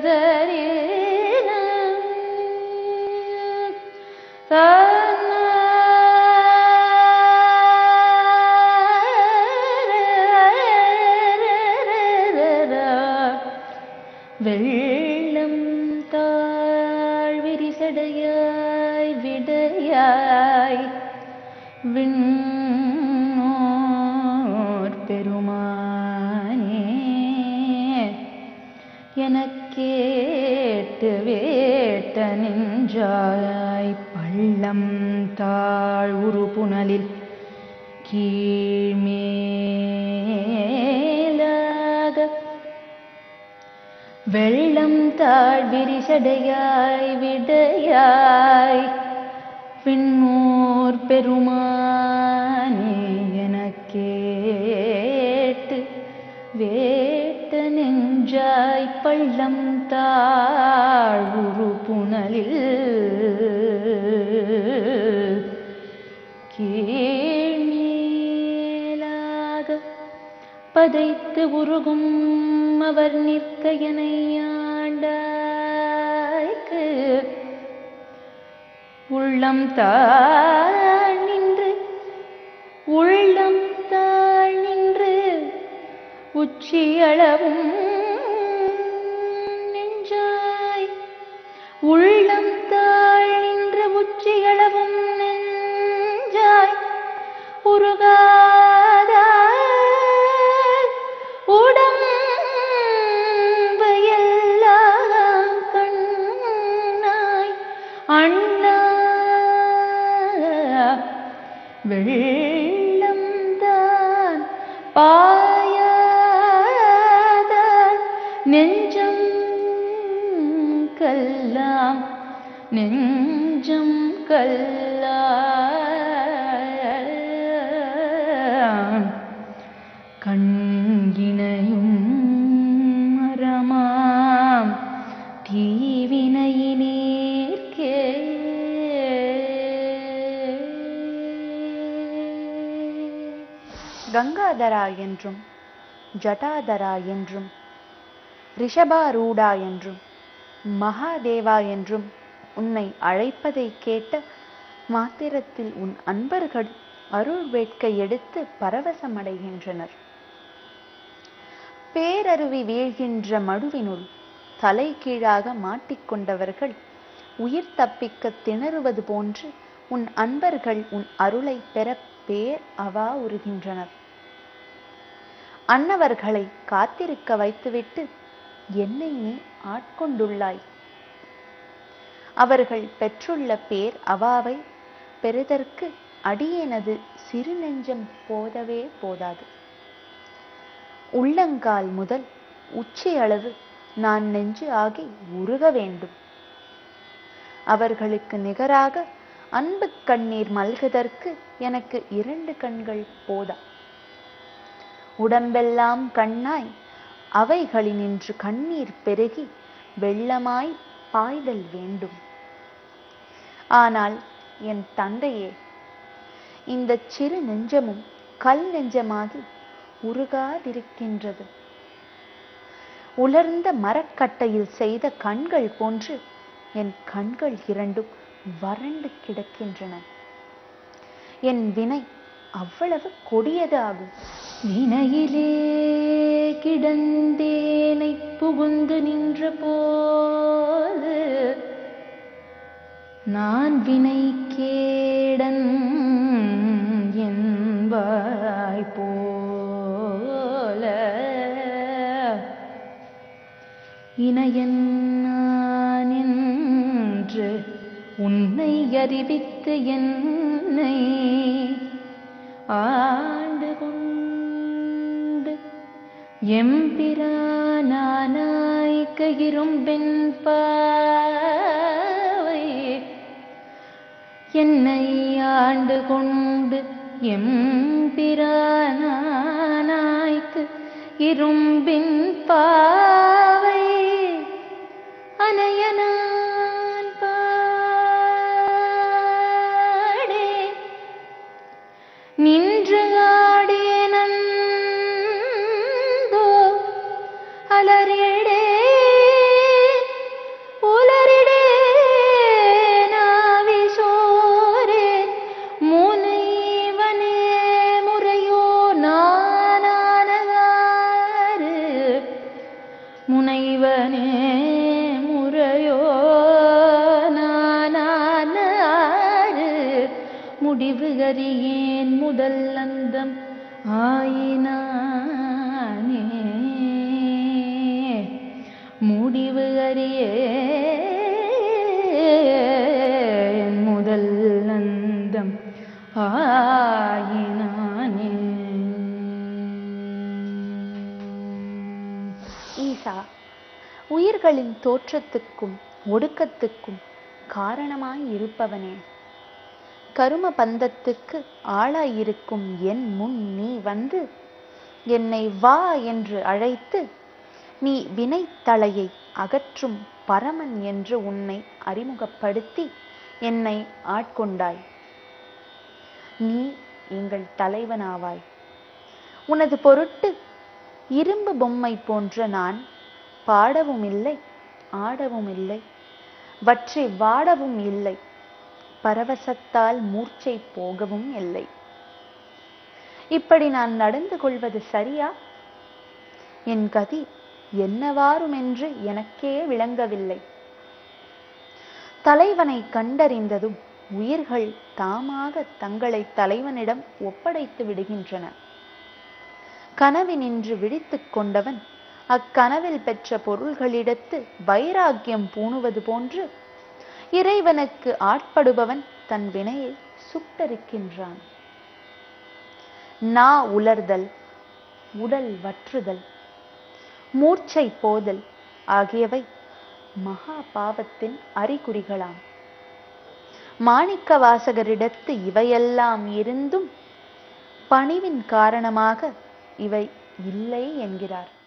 வெள்ளம் தாழ் விரிசடையாய் விடையாய் விண்ணோர் பெருமானே எனக்கேட்டு வேட்ட நெஞ்சாய் பள்ளம் தாழ் உரு புனலில் கீழ்மேலாக வெள்ளம் தாழ் விரிசடையாய் விடையாய் விண்ணோர் பெருமானே எனக்கேட்டு வேட்ட நெஞ்சாய் பள்ளம் தாழ் உரு புனலில் கீழ்மேலாக பதைத்து உருகும் அவர் நிற்க ஆண்டாய்க்கு உள்ளம் தாழ் நின்று உள்ளம் தாழ் நின்று உச்சியளவும் நெஞ்சாய் உள்ளம் தாழ் நின்று உச்சியளவும் நெஞ்சாய் உருகாதாய் உடம்பு எல்லாம் கண்ணாய் அண்ணா வெள்ளம் தான் பாயாத நெஞ்சம் கல்லாம் நெஞ்சம் கல்லாம் கண்கிணையும் மரமாம் தீவினையினேற்கே கங்காதரா என்றும் ஜட்டாதரா என்றும் ரிஷபாரூடா என்றும் மகாதேவா என்றும் உன்னை அழைப்பதை கேட்ட மாத்திரத்தில் உன் அன்பர்கள் அருள் வேட்கை எடுத்து பரவசமடைகின்றனர் பேரருவி வீழ்கின்ற மடுவினுள் தலை கீழாக மாட்டிக்கொண்டவர்கள் உயிர் தப்பிக்க திணறுவது போன்று உன் அன்பர்கள் உன் அருளை பெற பேர் அவா உருகின்றனர் அன்னவர்களை காத்திருக்க வைத்துவிட்டு என்னை நீ ஆட்கொண்டுள்ளாய் அவர்கள் பெற்றுள்ள பேர் அவாவை பெறுதற்கு அடியேனது சிறு நெஞ்சம் போதவே போதாது உள்ளங்கால் முதல் உச்சி அளவு நான் நெஞ்சு ஆகி உருக வேண்டும் அவர்களுக்கு நிகராக அன்பு கண்ணீர் மல்குதற்கு எனக்கு இரண்டு கண்கள் போதா உடம்பெல்லாம் கண்ணாய் அவைகளினின்று கண்ணீர் பெருகி வெள்ளமாய் பாய்தல் வேண்டும் ஆனால் என் தந்தையே இந்த சிறு நெஞ்சமும் கல் நெஞ்சமாகி உருகாதிருக்கின்றது உலர்ந்த மரக்கட்டையில் செய்த கண்கள் போன்று என் கண்கள் இரண்டும் வறண்டு கிடக்கின்றன என் வினை அவ்வளவு கொடியது ஆகும் வினையிலே கிடந்தேனை புகுந்து நின்ற போது நான் வினை கேடன் என்பாய் போல இணையன் நான் என்று உன்னை அறிவித்து என்னை ஆண்டு கொண்டு எம்பிரானாய்க்க இரும்பெண் பாவை என்னை ஆண்டு கொண்டு எம்பிரானாய்க்கு இரும்பின் பாவை அனையனான் பாடே நின்று ஆடியனந்தோ அலறிடேன் முருகனே முறையோ நானானாரு முடிவு அறியேன் முதல் அந்தம் ஆயினானே முடிவு அறியேன் முதல் அந்தம் ஆயினானே ஈசா உயிர்களின் தோற்றத்துக்கும் ஒடுக்கத்துக்கும் காரணமாய் இருப்பவனே கரும பந்தத்துக்கு ஆளாயிருக்கும் என் முன் நீ வந்து என்னை வா என்று அழைத்து நீ வினைத்தலையை அகற்றும் பரமன் என்று உன்னை அறிமுகப்படுத்தி என்னை ஆட்கொண்டாய் நீ எங்கள் தலைவனாவாய் உனது பொருட்டு இரும்பு பொம்மை போன்ற நான் பாடவும் இல்லை ஆடவும் இல்லை வற்றி வாடவும் இல்லை பரவசத்தால் மூர்ச்சை போகவும் இல்லை இப்படி நான் நடந்து கொள்வது சரியா என் கதி என்னவாறும் என்று எனக்கே விளங்கவில்லை தலைவனை கண்டறிந்ததும் உயிர்கள் தாமாக தங்களை தலைவனிடம் ஒப்படைத்து விடுகின்றன கனவினின்று விழித்துக் கொண்டவன் அக்கனவில் பெற்ற பொருள்களிடத்து வைராக்கியம் பூணுவது போன்று இறைவனுக்கு ஆட்படுபவன் தன் வினையை சுட்டரிக்கின்றான் நா உலர்தல் உடல் வற்றுதல் மூர்ச்சை போதல் ஆகியவை மகா பாவத்தின் அறிகுறிகளாம் மாணிக்க வாசகரிடத்து இவையெல்லாம் இருந்தும் பணிவின் காரணமாக இவை இல்லை என்கிறார்